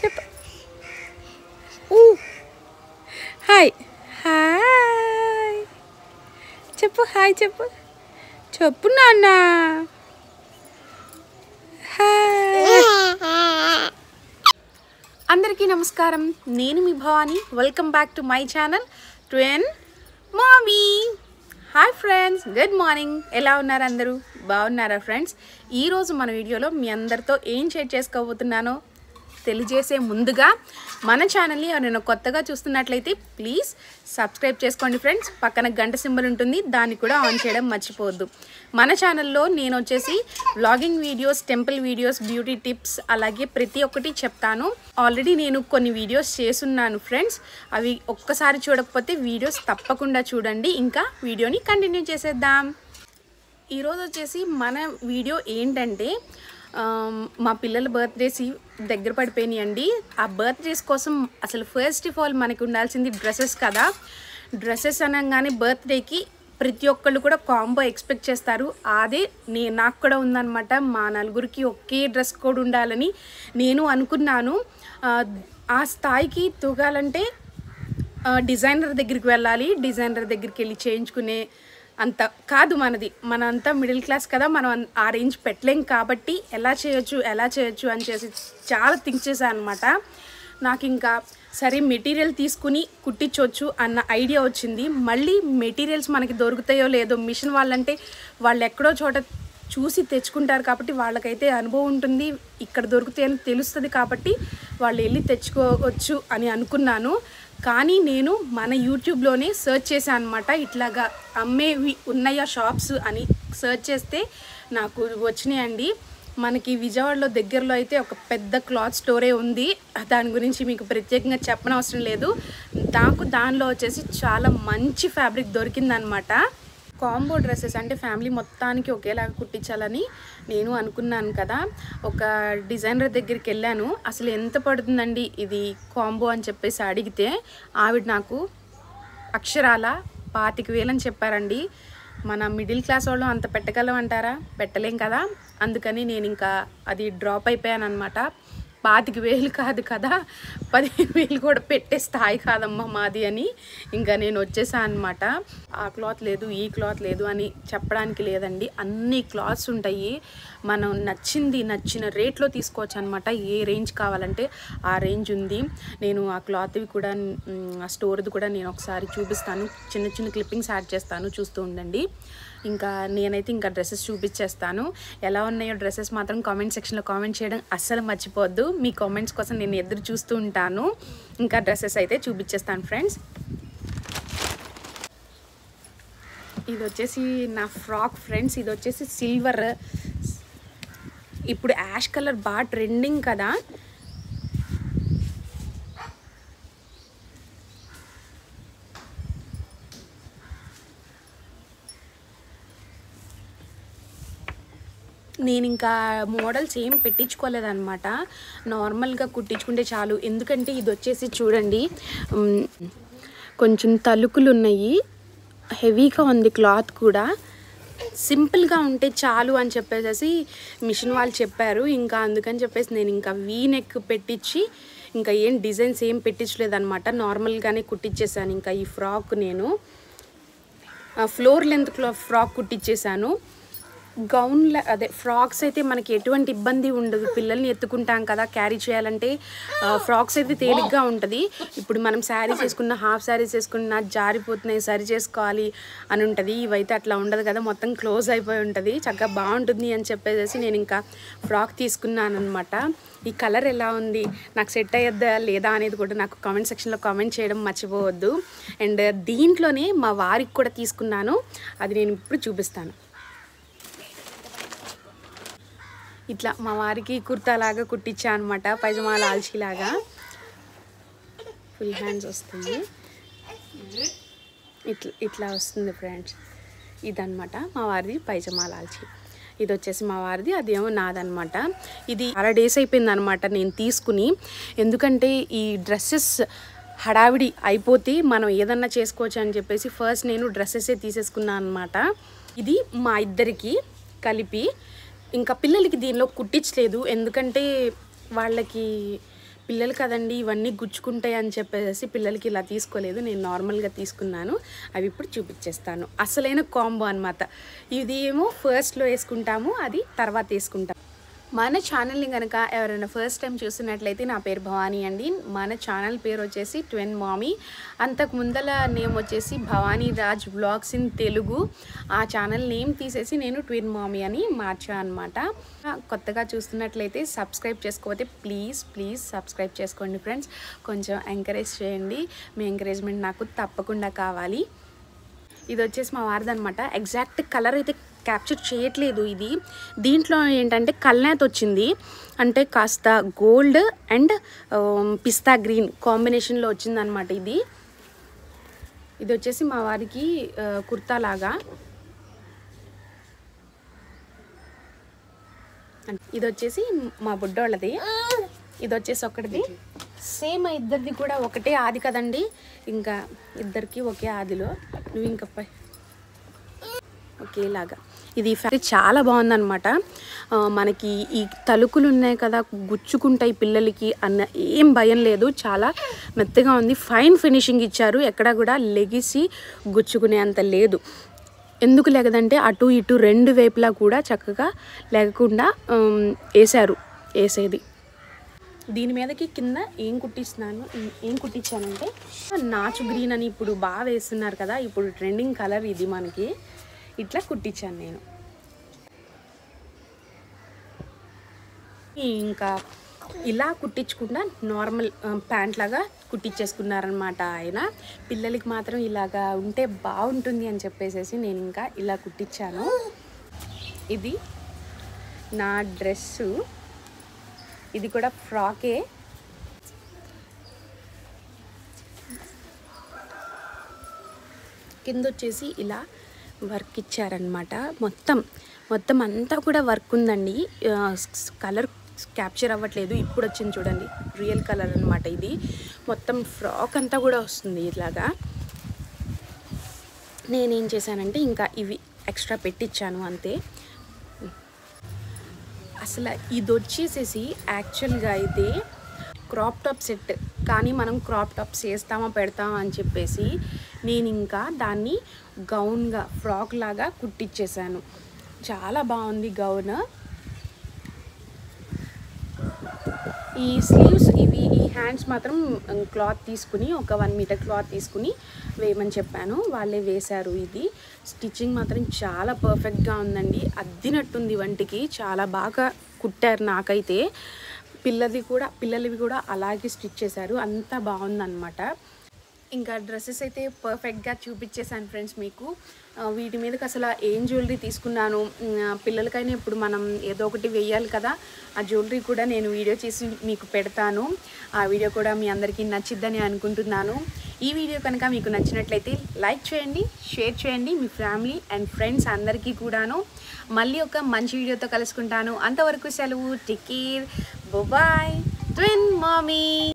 చెప్పు ఊ hi hi చెప్పు హాయ్ చెప్పు చెప్పు నాన్న హాయ్ అందరికీ నమస్కారం నేను మీ Bhavani welcome back to my channel twin mommy hi friends good morning ఎలా ఉన్నారు అందరూ బాగున్నారా ఫ్రెండ్స్ ఈరోజు మన వీడియోలో మీ అందరితో ఏం షేర్ చేసుకోబోతున్నానో తెలియజేసే ముందుగా మన ఛానల్ని ఎవరైనా కొత్తగా చూస్తున్నట్లయితే ప్లీజ్ సబ్స్క్రైబ్ చేసుకోండి ఫ్రెండ్స్ పక్కన గంట సింబల్ ఉంటుంది దాన్ని కూడా ఆన్ చేయడం మర్చిపోవద్దు మన ఛానల్లో నేను వచ్చేసి vlogging videos temple videos beauty tips అలాగే ప్రతి ఒక్కటి చెప్తాను ఆల్రెడీ నేను కొన్ని వీడియోస్ చేస్తున్నాను ఫ్రెండ్స్ అవి ఒక్కసారి చూడకపోతే వీడియోస్ తప్పకుండా చూడండి ఇంకా వీడియోని కంటిన్యూ చేసేద్దాం ఈరోజు వచ్చేసి మన వీడియో ఏంటంటే ఆమ్, మా పిల్లల బర్త్డేస్ దగ్గర పడిపోయినాయండి ఆ బర్త్డేస్ కోసం అసలు ఫస్ట్ ఆఫ్ ఆల్ మనకి ఉండాల్సింది డ్రెస్సెస్ కదా డ్రెస్సెస్ అనగానే బర్త్డేకి ప్రతి ఒక్కళ్ళు కూడా కాంబో ఎక్స్పెక్ట్ చేస్తారు అదే నే నాకు కూడా ఉందన్నమాట మా నలుగురికి ఒకే డ్రెస్ కోడ్ ఉండాలని నేను అనుకున్నాను ఆ, ఆ స్థాయికి తూగాలంటే ఆ, డిజైనర్ దగ్గరికి వెళ్ళాలి డిజైనర్ దగ్గరికి వెళ్ళి చేయించుకునే అంత కాదు మనది మనంతా మిడిల్ క్లాస్ కదా మనం అన్- ఆ రేంజ్ పెట్టలేం కాబట్టి ఎలా చేయొచ్చు ఎలా చేయొచ్చు అని చేసి చాలా థింక్ చేశాను అనమాట నాకు ఇంకా సరే మెటీరియల్ తీసుకుని కుట్టించవచ్చు అన్న ఐడియా వచ్చింది మళ్ళీ మెటీరియల్స్ మనకి దొరుకుతాయో లేదో మిషన్ వాళ్ళంటే వాళ్ళు ఎక్కడో చోట చూసి తెచ్చుకుంటారు కాబట్టి వాళ్ళకైతే అనుభవం ఉంటుంది ఇక్కడ దొరుకుతాయని తెలుస్తుంది కాబట్టి వాళ్ళు వెళ్ళి తెచ్చుకోవచ్చు అని అనుకున్నాను కానీ నేను మన యూట్యూబ్లోనే సెర్చ్ చేశాను అనమాట ఇట్లాగా అమ్మేవి ఉన్నాయా షాప్స్ అని సెర్చ్ చేస్తే నాకు వచ్చినాయండి మనకి విజయవాడలో దగ్గరలో అయితే ఒక పెద్ద క్లాత్ స్టోరే ఉంది దాని గురించి మీకు ప్రత్యేకంగా చెప్పనవసరం లేదు నాకు దానిలో వచ్చేసి చాలా మంచి ఫ్యాబ్రిక్ దొరికిందనమాట కాంబో డ్రెస్సెస్ అంటే ఫ్యామిలీ మొత్తానికి ఒకేలాగా కుట్టించాలని నేను అనుకున్నాను కదా ఒక డిజైనర్ దగ్గరికి వెళ్ళాను అసలు ఎంత పడుతుందండి ఇది కాంబో అని చెప్పేసి అడిగితే ఆవిడ నాకు అక్షరాల పాతిక వేలని చెప్పారండి మన మిడిల్ క్లాస్ వాళ్ళు అంత పెట్టగలం అంటారా పెట్టలేం కదా అందుకని నేను ఇంకా అది డ్రాప్ అయిపోయాను అనమాట పాతిక వేలు కాదు కదా పదిహేను వేలు కూడా పెట్టే స్థాయి కాదమ్మా మాది అని ఇంకా నేను వచ్చేసాను అనమాట ఆ క్లాత్ లేదు ఈ క్లాత్ లేదు అని చెప్పడానికి లేదండి అన్ని క్లాత్స్ ఉంటాయి మనం నచ్చింది నచ్చిన రేట్లో తీసుకోవచ్చు అనమాట ఏ రేంజ్ కావాలంటే ఆ రేంజ్ ఉంది నేను ఆ క్లాత్వి కూడా మ్, ఆ స్టోర్ది కూడా నేను ఒకసారి చూపిస్తాను చిన్న చిన్న క్లిప్పింగ్స్ యాడ్ చేస్తాను చూస్తూ ఉండండి ఇంకా నేనైతే ఇంకా డ్రెస్సెస్ చూపించేస్తాను ఎలా ఉన్నాయో డ్రెస్సెస్ మాత్రం కామెంట్ సెక్షన్లో కామెంట్ చేయడం అస్సలు మర్చిపోవద్దు మీ కామెంట్స్ కోసం నేను ఎదురు చూస్తూ ఉంటాను ఇంకా డ్రెస్సెస్ అయితే చూపించేస్తాను ఫ్రెండ్స్ ఇది వచ్చేసి నా ఫ్రాక్ ఫ్రెండ్స్ ఇది వచ్చేసి సిల్వర్ ఇప్పుడు యాష్ కలర్ బాగా ట్రెండింగ్ కదా నేను ఇంకా మోడల్స్ ఏం పెట్టించుకోలేదన్నమాట నార్మల్గా కుట్టించుకుంటే చాలు ఎందుకంటే ఇది వచ్చేసి చూడండి ఉమ్, కొంచెం తలుకులు ఉన్నాయి హెవీగా ఉంది క్లాత్ కూడా సింపుల్గా ఉంటే చాలు అని చెప్పేసి మిషన్ వాళ్ళు చెప్పారు ఇంకా అందుకని చెప్పేసి నేను ఇంకా వీ నెక్ పెట్టించి ఇంకా ఏం డిజైన్స్ ఏం పెట్టించలేదన్నమాట నార్మల్గానే కుట్టించేసాను ఇంకా ఈ ఫ్రాక్ నేను ఫ్లోర్ లెంత్ క్లా ఫ్రాక్ కుట్టించేసాను గౌన్ అదే ఫ్రాక్స్ అయితే మనకి ఎటువంటి ఇబ్బంది ఉండదు పిల్లల్ని ఎత్తుకుంటాం కదా క్యారీ చేయాలంటే ఆ, ఫ్రాక్స్ అయితే తేలిగ్గా ఉంటుంది ఇప్పుడు మనం శారీస్ వేసుకున్న హాఫ్ శారీస్ వేసుకున్న జారిపోతున్నాయి సరి చేసుకోవాలి అని ఉంటుంది ఇవైతే అట్లా ఉండదు కదా మొత్తం క్లోజ్ అయిపోయి ఉంటుంది చక్కగా బాగుంటుంది అని చెప్పేసి నేను ఇంకా ఫ్రాక్ తీసుకున్నాను అనమాట ఈ కలర్ ఎలా ఉంది నాకు సెట్ అయ్యద్దా లేదా అనేది కూడా నాకు కామెంట్ సెక్షన్లో కామెంట్ చేయడం మర్చిపోవద్దు అండ్ దీంట్లోనే మా వారికి కూడా తీసుకున్నాను అది నేను ఇప్పుడు చూపిస్తాను ఇట్లా మా వారికి కుర్తా లాగా కుట్టించా అనమాట పైజమా లాల్చీ లాగా ఫుల్ హ్యాండ్స్ వస్తుంది ఇట్లా ఇట్లా వస్తుంది ఫ్రెండ్స్ ఇదన్నమాట మా వారిది పైజమా లాల్చీ ఇది వచ్చేసి మా వారిది అదేమో నాదనమాట ఇది చాలా డేస్ అయిపోయింది అనమాట నేను తీసుకుని ఎందుకంటే ఈ డ్రెస్సెస్ హడావిడి అయిపోతే మనం ఏదన్నా చేసుకోవచ్చు అని చెప్పేసి ఫస్ట్ నేను డ్రెస్సెసే తీసేసుకున్నాను అనమాట ఇది మా ఇద్దరికి కలిపి ఇంకా పిల్లలకి దీనిలో కుట్టించలేదు ఎందుకంటే వాళ్ళకి పిల్లలు కదండి ఇవన్నీ గుచ్చుకుంటాయి అని చెప్పేసి పిల్లలకి ఇలా తీసుకోలేదు నేను నార్మల్గా తీసుకున్నాను అవి ఇప్పుడు చూపించేస్తాను అసలైన కాంబో అనమాట ఇది ఏమో ఫస్ట్లో వేసుకుంటాము అది తర్వాత వేసుకుంటాం మన ఛానల్ని కనుక ఎవరైనా ఫస్ట్ టైం చూస్తున్నట్లయితే నా పేరు భవానీ అండి మన ఛానల్ పేరు వచ్చేసి ట్వెన్ మామీ అంతకు ముందల నేమ్ వచ్చేసి భవానీ రాజ్ బ్లాగ్స్ ఇన్ తెలుగు ఆ ఛానల్ నేమ్ తీసేసి నేను ట్విన్ మామీ అని మార్చా అనమాట కొత్తగా చూస్తున్నట్లయితే సబ్స్క్రైబ్ చేసుకోకపోతే ప్లీజ్ ప్లీజ్ సబ్స్క్రైబ్ చేసుకోండి ఫ్రెండ్స్ కొంచెం ఎంకరేజ్ చేయండి మీ ఎంకరేజ్మెంట్ నాకు తప్పకుండా కావాలి ఇది వచ్చేసి మా వారిది అనమాట ఎగ్జాక్ట్ కలర్ అయితే క్యాప్చర్ చేయట్లేదు ఇది దీంట్లో ఏంటంటే కల్నేత వచ్చింది అంటే కాస్త గోల్డ్ అండ్ పిస్తా గ్రీన్ కాంబినేషన్లో వచ్చిందనమాట ఇది ఇది వచ్చేసి మా వారికి ఆ, కుర్తా లాగా ఇది వచ్చేసి మా బుడ్డోళ్ళది ఇది వచ్చేసి ఒకటిది సేమ్ ఇద్దరిది కూడా ఒకటే ఆది కదండి ఇంకా ఇద్దరికి ఒకే ఆదిలో నువ్వు ఇంకా పై ఒకేలాగా ఇది ఫ్యాక్టరీ చాలా బాగుందన్నమాట ఆ, మనకి ఈ తలుకులు ఉన్నాయి కదా గుచ్చుకుంటాయి పిల్లలకి అన్న ఏం భయం లేదు చాలా మెత్తగా ఉంది ఫైన్ ఫినిషింగ్ ఇచ్చారు ఎక్కడ కూడా లెగిసి గుచ్చుకునే అంత లేదు ఎందుకు లేకదంటే అటు ఇటు రెండు వైపులా కూడా చక్కగా లేకుండా ఉమ్, వేశారు వేసేది దీని మీదకి కింద ఏం కుట్టిస్తున్నాను ఏం కుట్టించానంటే నాచు గ్రీన్ అని ఇప్పుడు బాగా వేస్తున్నారు కదా ఇప్పుడు ట్రెండింగ్ కలర్ ఇది మనకి ఇట్లా కుట్టించాను నేను ఇంకా ఇలా కుట్టించకుండా నార్మల్ ప్యాంట్ లాగా కుట్టించేసుకున్నారనమాట ఆయన పిల్లలకి మాత్రం ఇలాగా ఉంటే బాగుంటుంది అని చెప్పేసేసి నేను ఇంకా ఇలా కుట్టించాను ఇది నా డ్రెస్సు ఇది కూడా ఫ్రాకే కింద వచ్చేసి ఇలా వర్క్ ఇచ్చారనమాట మొత్తం మొత్తం అంతా కూడా వర్క్ ఉందండి కలర్ క్యాప్చర్ అవ్వట్లేదు ఇప్పుడు వచ్చింది చూడండి రియల్ కలర్ అనమాట ఇది మొత్తం ఫ్రాక్ అంతా కూడా వస్తుంది ఇలాగా నేనేం చేశానంటే ఇంకా ఇవి ఎక్స్ట్రా పెట్టించాను అంతే అసలు ఇది వచ్చేసేసి యాక్చువల్గా అయితే క్రాప్ టాప్ సెట్ కానీ మనం క్రాప్ టాప్స్ వేస్తామా పెడతామా అని చెప్పేసి నేను ఇంకా దాన్ని గౌన్గా ఫ్రాక్ లాగా కుట్టించేసాను చాలా బాగుంది గౌన్ ఈ స్లీవ్స్ ఇవి ఈ హ్యాండ్స్ మాత్రం క్లాత్ తీసుకుని ఒక వన్ మీటర్ క్లాత్ తీసుకుని వేయమని చెప్పాను వాళ్ళే వేశారు ఇది స్టిచ్చింగ్ మాత్రం చాలా పర్ఫెక్ట్గా ఉందండి అద్దినట్టుంది వంటికి చాలా బాగా కుట్టారు నాకైతే పిల్లది కూడా పిల్లలవి కూడా అలాగే స్టిచ్ చేశారు అంతా బాగుందన్నమాట ఇంకా డ్రెస్సెస్ అయితే పర్ఫెక్ట్గా చూపించేశాను ఫ్రెండ్స్ మీకు ఆ, వీటి మీదకి అసలు ఏం జ్యువెలరీ తీసుకున్నాను ఉమ్, ఆ, పిల్లలకైనా ఇప్పుడు మనం ఏదో ఒకటి వేయాలి కదా ఆ జ్యువెలరీ కూడా నేను వీడియో చేసి మీకు పెడతాను ఆ వీడియో కూడా మీ అందరికీ నచ్చిద్దని అనుకుంటున్నాను ఈ వీడియో కనుక మీకు నచ్చినట్లయితే లైక్ చేయండి షేర్ చేయండి మీ ఫ్యామిలీ అండ్ ఫ్రెండ్స్ అందరికీ కూడాను మళ్ళీ ఒక మంచి వీడియోతో కలుసుకుంటాను అంతవరకు సెలవు టేక్ కేర్ బాయ్ ట్విన్ మామీ